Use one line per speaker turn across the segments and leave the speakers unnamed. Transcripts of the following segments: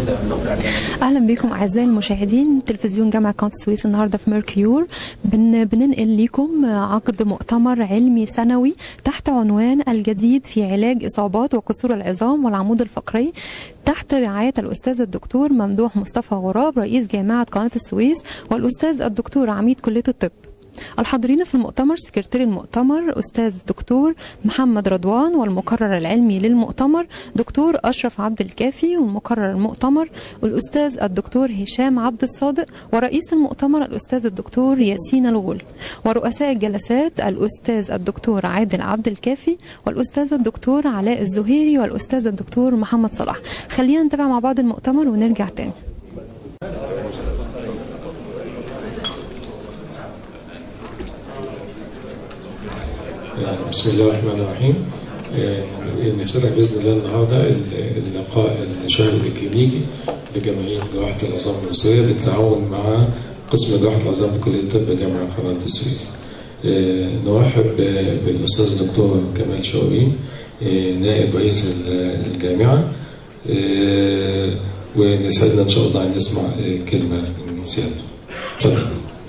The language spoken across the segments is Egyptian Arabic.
اهلا بكم اعزائي المشاهدين تلفزيون جامعه قناه السويس النهارده في ميركيور بن بننقل لكم عقد مؤتمر علمي سنوي تحت عنوان الجديد في علاج اصابات وكسور العظام والعمود الفقري تحت رعايه الاستاذ الدكتور ممدوح مصطفى غراب رئيس جامعه قناه السويس والاستاذ الدكتور عميد كليه الطب الحاضرين في المؤتمر سكرتير المؤتمر أستاذ الدكتور محمد رضوان والمقرر العلمي للمؤتمر دكتور أشرف عبد الكافي والمقرر المؤتمر والأستاذ الدكتور هشام عبد الصادق ورئيس المؤتمر الأستاذ الدكتور ياسين الغول ورؤساء الجلسات الأستاذ الدكتور عادل عبد الكافي والأستاذ الدكتور علاء الزهيري والأستاذ الدكتور محمد صلاح خلينا نتابع مع بعض المؤتمر ونرجع تاني
بسم الله الرحمن الرحيم نفتتح باذن الله النهارده اللقاء الشهري الكلينيكي لجمعيه جراحه العظام المصريه بالتعاون مع قسم جراحه العظام في كليه الطب جامعه قناه السويس. نرحب بالاستاذ الدكتور كمال شوقي نائب رئيس الجامعه ونسعدنا ان شاء الله ان نسمع كلمه من سيادته. تفضل.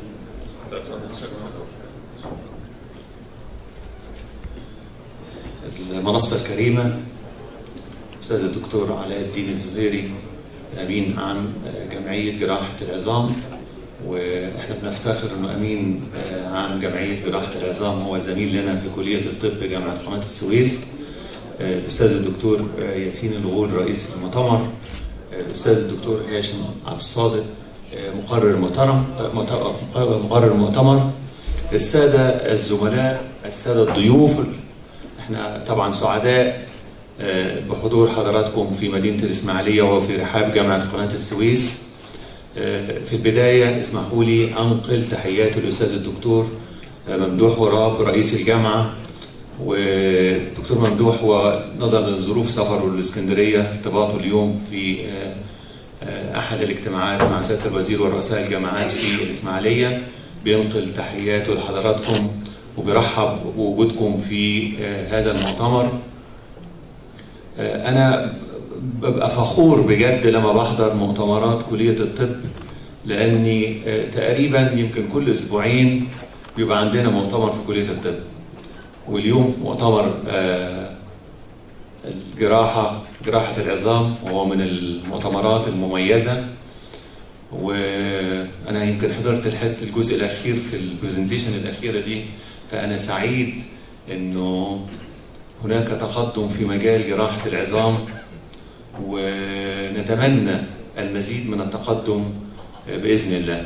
المنصة الكريمة أستاذ الدكتور علاء الدين الزهيري أمين عام جمعية جراحة العظام وإحنا بنفتخر إنه أمين عام جمعية جراحة العظام هو زميل لنا في كلية الطب جامعة قناة السويس الأستاذ الدكتور ياسين الغول رئيس المؤتمر الأستاذ الدكتور هاشم عبد الصادق مقرر مؤتمر مقرر مؤتمر السادة الزملاء السادة الضيوف احنا طبعا سعداء بحضور حضراتكم في مدينة الإسماعيلية وفي رحاب جامعة قناة السويس في البداية اسمحوا لي أنقل تحيات الأستاذ الدكتور ممدوح غراب رئيس الجامعة والدكتور ممدوح ونظرا لظروف سفره للإسكندرية ارتباطه اليوم في أحد الاجتماعات مع سيادة الوزير ورؤساء الجامعات في الإسماعيلية بينقل تحياته لحضراتكم وبرحب بوجودكم في هذا المؤتمر أنا ببقى فخور بجد لما بحضر مؤتمرات كلية الطب لأني تقريبا يمكن كل أسبوعين بيبقى عندنا مؤتمر في كلية الطب واليوم مؤتمر الجراحة جراحة العظام وهو من المؤتمرات المميزة وأنا يمكن حضرت الحت الجزء الأخير في البرزنتيشن الأخيرة دي فأنا سعيد أنه هناك تقدم في مجال جراحة العظام ونتمنى المزيد من التقدم بإذن الله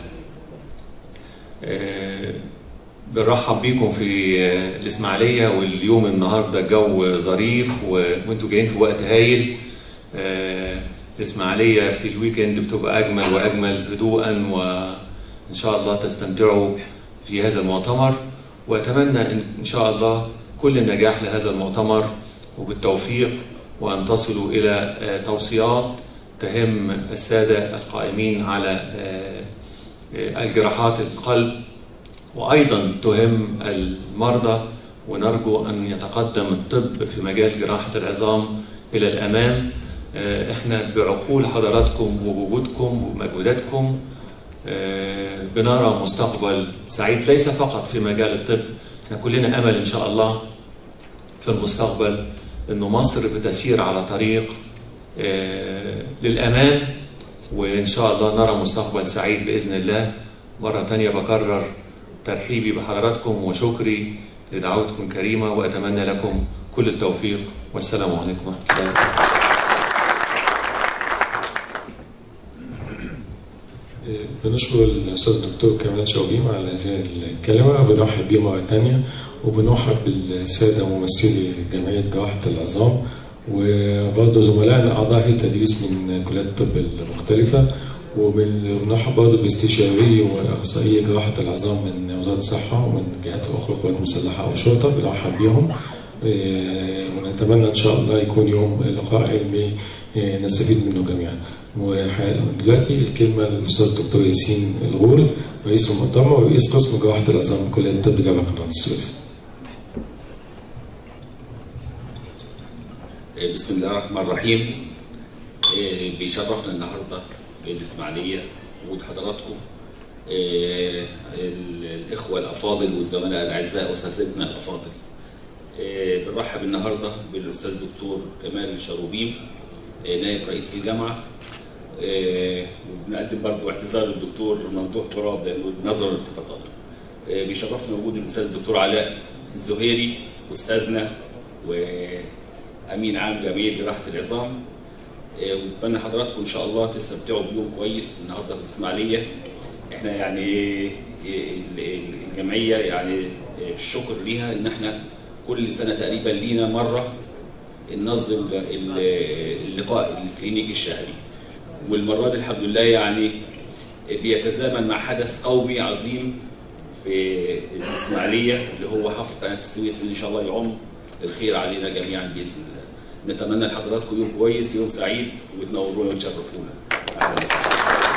بنرحب بيكم في الإسماعيلية واليوم النهاردة الجو ظريف وانتوا جايين في وقت هايل الإسماعيلية في الويكند بتبقى أجمل وأجمل هدوءا وإن شاء الله تستمتعوا في هذا المؤتمر واتمنى ان شاء الله كل النجاح لهذا المؤتمر وبالتوفيق وان تصلوا الى توصيات تهم الساده القائمين على الجراحات القلب وايضا تهم المرضى ونرجو ان يتقدم الطب في مجال جراحه العظام الى الامام احنا بعقول حضراتكم ووجودكم ومجهوداتكم بنرى مستقبل سعيد ليس فقط في مجال الطب احنا كلنا امل ان شاء الله في المستقبل انه مصر بتسير على طريق للامام وان شاء الله نرى مستقبل سعيد باذن الله مره ثانيه بكرر ترحيبي بحضراتكم وشكري لدعوتكم كريمه واتمنى لكم كل التوفيق والسلام عليكم ورحمه الله وبركاته
بنشكر الاستاذ الدكتور كمال شوقيم على هذه الكلمه وبنرحب بيه مره ثانيه وبنرحب بالساده ممثلي جمعيه جراحه العظام وبرضه زملائنا اعضاء هيئه التدريس من كليات الطب المختلفه وبنرحب برضه باستشاري واخصائي جراحه العظام من وزاره الصحه ومن جهات اخرى قوات مسلحه او شرطه بنرحب بيهم ونتمنى ان شاء الله يكون يوم لقاء علمي نستفيد منه جميعا ودلوقتي الكلمة للأستاذ الدكتور ياسين الغول رئيس المؤتمر ورئيس قسم جراحة العظام بكلية الطب جامعة قناة السويس.
بسم الله الرحمن الرحيم آه، بيشرفنا النهارده في الاسماعيليه وجود حضراتكم آه، ال- الاخوه الافاضل والزملاء الاعزاء واساتذتنا الافاضل آه، بنرحب النهارده بالاستاذ دكتور كمال الشروبيم آه، نائب رئيس الجامعه آه، وبنقدم برضه اعتذار للدكتور ممدوح تراب لانه نظر الارتباطات آه، بيشرفنا وجود الاستاذ الدكتور علاء الزهيري استاذنا وامين عام جمعيه جراحه العظام آه، ونتمنى حضراتكم ان شاء الله تستمتعوا بيوم كويس النهارده في الاسماعيليه احنا يعني ال- ال- الجمعيه يعني الشكر ليها ان احنا كل سنه تقريبا لينا مره ننظم ال- اللقاء الكلينيكي الشهري والمره دي الحمد لله يعني بيتزامن مع حدث قومي عظيم في الاسماعيليه اللي هو حفر قناه السويس اللي ان شاء الله يعم الخير علينا جميعا باذن الله. نتمنى لحضراتكم يوم كويس يوم سعيد وتنورونا وتشرفونا. اهلا وسهلا.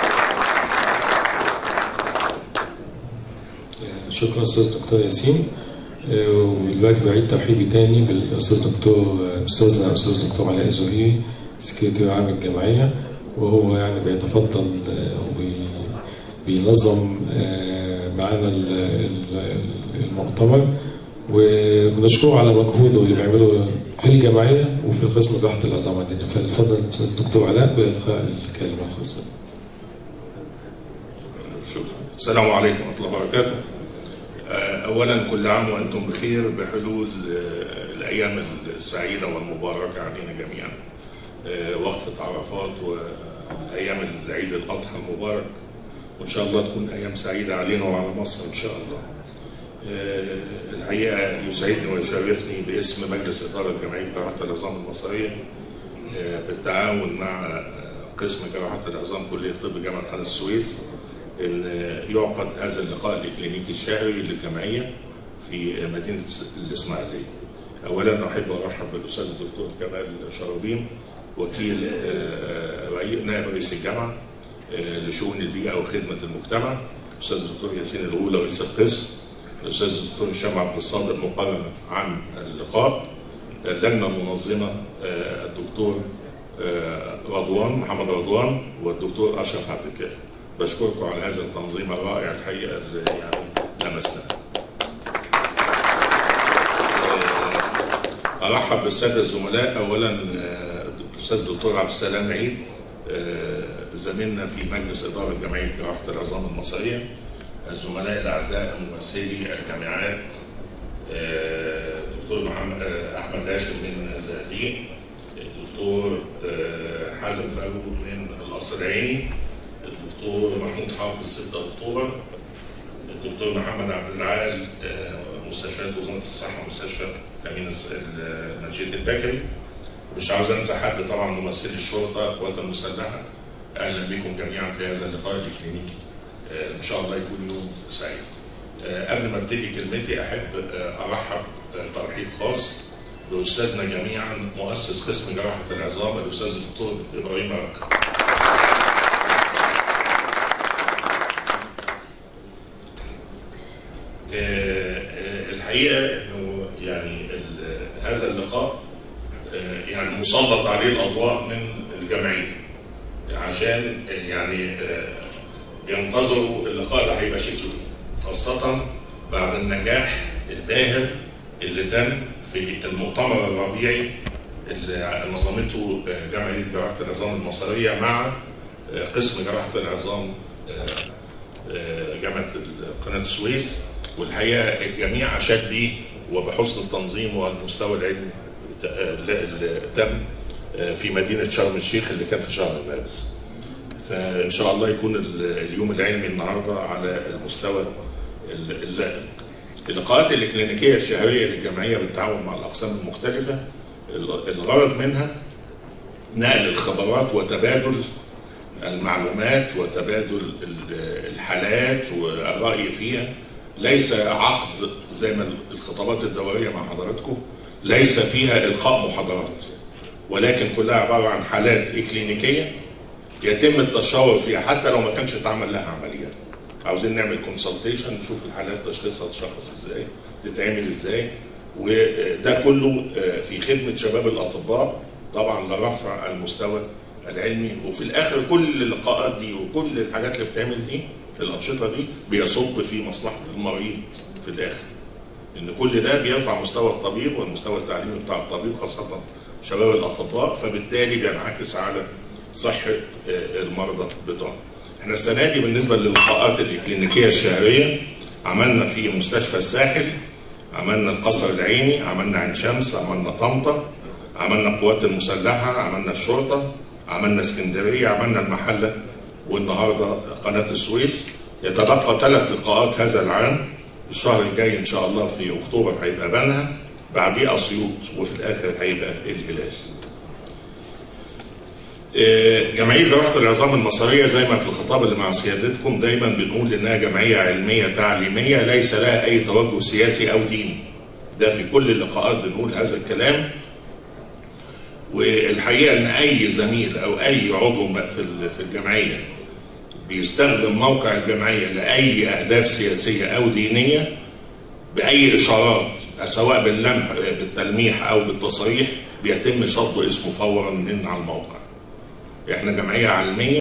شكرا استاذ دكتور ياسين آه، ودلوقتي بعيد ترحيبي تاني بالاستاذ دكتور استاذنا استاذ دكتور علاء الزهيري سكرتير عام الجمعيه وهو يعني بيتفضل آه، وبينظم آه، معانا ال- ال- المؤتمر وبنشكره على مجهوده اللي بيعمله في الجمعيه وفي قسم جراحه العظام عندنا فليتفضل الاستاذ الدكتور علاء بالقاء الكلمه الخاصه
شكرا السلام عليكم ورحمة الله وبركاته آه، أولا كل عام وأنتم بخير بحلول آه، الأيام السعيدة والمباركة علينا جميعا آه، وقفة عرفات وأيام العيد الأضحى المبارك وإن شاء الله تكون أيام سعيدة علينا وعلى مصر إن شاء الله آه، الحقيقة يسعدني ويشرفني باسم مجلس إدارة جمعية جراحة العظام المصرية آه، بالتعاون مع آه، قسم جراحة العظام كلية طب جامعة قناة السويس ان يعقد هذا اللقاء الكلينيكي الشهري للجمعيه في مدينه الاسماعيليه. اولا احب ارحب بالاستاذ الدكتور كمال شرابيم وكيل آه، رئي- نائب رئيس الجامعه آه، لشؤون البيئه وخدمه المجتمع. الاستاذ الدكتور ياسين الاولى رئيس القسم. الاستاذ الدكتور هشام عبد الصادق مقرر عن اللقاء. اللجنه المنظمه آه، الدكتور آه، رضوان محمد رضوان والدكتور اشرف عبد الكافي. بشكركم على هذا التنظيم الرائع الحقيقه اللي يعني لمسنا. آه، ارحب بالساده الزملاء اولا آه، الاستاذ الدكتور عبد السلام عيد آه، زميلنا في مجلس اداره جمعيه جراحه العظام المصريه الزملاء الاعزاء ممثلي الجامعات آه، دكتور محمد آه، احمد هاشم من الزقازيق الدكتور آه، حازم فاروق من القصر العيني الدكتور محمود حافظ 6 اكتوبر الدكتور محمد عبد العال آه، مستشفيات وزاره الصحه مستشفى تامين الس- ال- منشيه البكري مش عاوز انسى حد طبعا ممثلي الشرطه القوات المسلحه اهلا بكم جميعا في هذا اللقاء الكلينيكي آه، ان شاء الله يكون يوم سعيد آه، قبل ما ابتدي كلمتي احب آه، ارحب آه، ترحيب خاص باستاذنا جميعا مؤسس قسم جراحه العظام الاستاذ الدكتور ابراهيم بركه آه، آه، الحقيقه انه يعني ال- هذا اللقاء آه، يعني مسلط عليه الاضواء من الجمعيه عشان آه، يعني آه، ينتظروا اللقاء ده هيبقى شكله ايه خاصه بعد النجاح الباهر اللي تم في المؤتمر الربيعي اللي نظمته آه، جمعيه جراحه العظام المصريه مع آه، قسم جراحه العظام آه، آه، جامعه قناه السويس والحقيقه الجميع اشاد بيه وبحسن التنظيم والمستوى العلمي ت- آه، اللي تم آه، في مدينه شرم الشيخ اللي كان في شهر مارس. فان شاء الله يكون ال- اليوم العلمي النهارده على المستوى ال- اللائق. اللقاءات الكلينيكيه الشهريه للجمعيه بالتعاون مع الاقسام المختلفه ال- الغرض منها نقل الخبرات وتبادل المعلومات وتبادل ال- الحالات والرأي فيها ليس عقد زي ما الخطابات الدورية مع حضراتكم ليس فيها إلقاء محاضرات ولكن كلها عبارة عن حالات إكلينيكية يتم التشاور فيها حتى لو ما كانش اتعمل لها عمليات عاوزين نعمل كونسلتيشن نشوف الحالات تشخيصها تشخص ازاي تتعمل ازاي وده كله في خدمة شباب الأطباء طبعا لرفع المستوى العلمي وفي الاخر كل اللقاءات دي وكل الحاجات اللي بتعمل دي الانشطه دي بيصب في مصلحه المريض في الاخر ان كل ده بيرفع مستوى الطبيب والمستوى التعليمي بتاع الطبيب خاصه شباب الاطباء فبالتالي بينعكس على صحه آه، المرضى بتوعنا. احنا السنه دي بالنسبه للقاءات الاكلينيكيه الشهريه عملنا في مستشفى الساحل عملنا القصر العيني عملنا عين شمس عملنا طنطا عملنا القوات المسلحه عملنا الشرطه عملنا اسكندريه عملنا المحله والنهارده قناه السويس يتبقى ثلاث لقاءات هذا العام الشهر الجاي ان شاء الله في اكتوبر هيبقى بنها بعديه اسيوط وفي الاخر هيبقى الهلال. آه، جمعيه جراحه العظام المصريه زي ما في الخطاب اللي مع سيادتكم دايما بنقول انها جمعيه علميه تعليميه ليس لها اي توجه سياسي او ديني. ده في كل اللقاءات بنقول هذا الكلام والحقيقه ان اي زميل او اي عضو في ال- في الجمعيه بيستخدم موقع الجمعيه لاي اهداف سياسيه او دينيه باي اشارات سواء باللمح بالتلميح او بالتصريح بيتم شطب اسمه فورا من على الموقع. احنا جمعيه علميه